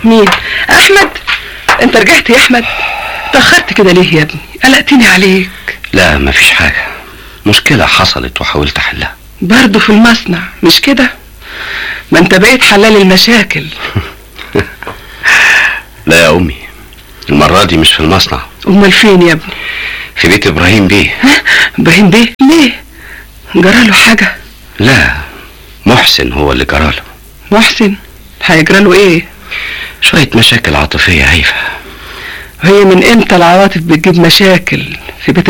مين احمد انت رجعت يا احمد تاخرت كده ليه يا ابني قلقتني عليك لا مفيش حاجة مشكلة حصلت وحاولت احلها برضه في المصنع مش كده ما انت بقيت حلال المشاكل لا يا امي المرة دي مش في المصنع امال فين يا ابني في بيت ابراهيم بيه ها ابراهيم بيه ليه جراله حاجه لا محسن هو اللي جراله محسن هيجراله ايه شوية مشاكل عاطفية هايفة هي من امتى العواطف بتجيب مشاكل في بيت